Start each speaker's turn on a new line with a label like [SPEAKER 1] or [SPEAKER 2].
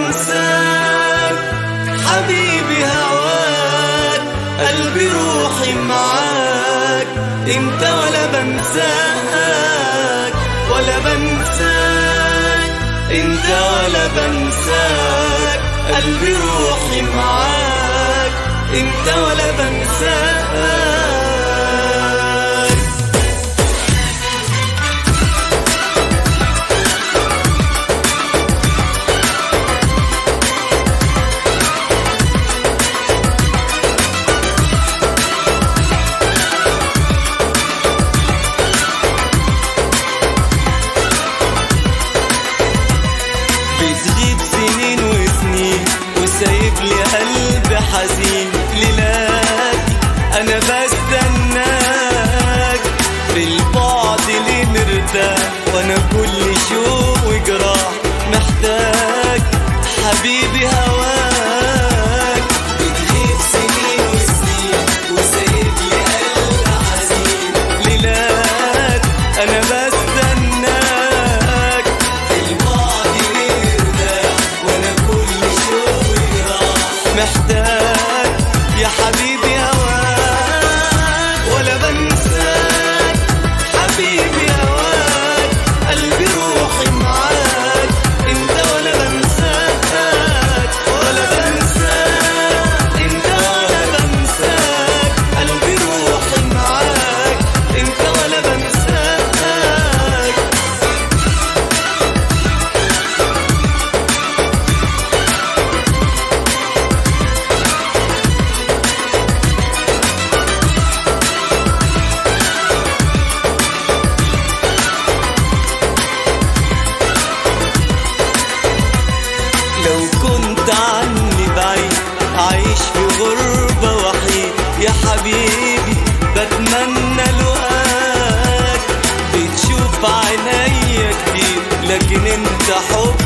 [SPEAKER 1] بنساك حبيبي هواك قلبي روحي معاك انت ولا بنساك ولا بنساك انت ولا بنساك قلبي روحي معاك انت ولا بنساك بتغيب سنين وسنين وسايب لي قلب حزين ليلاتي انا بستناك في البعد ليه مرتاح وانا كل شوق وجراح محتاج حبيبي هواك بتغيب سنين وسنين وسايب لي قلب حزين ليلات انا بستناك البعد يرتاح وانا كل شوق راح محتاج يا حبيبي هواك ولا بنساك حبيبي هواك قلبي روحي معاك انت ولا بنساك ولا بنساك انت ولا بنساك قلبي روحي معاك انت ولا بنساك لو كنت عني بعيد عايش في غربة وحيد يا حبيبي بتمنى لقاك بتشوف عينيا كتير لكن انت حب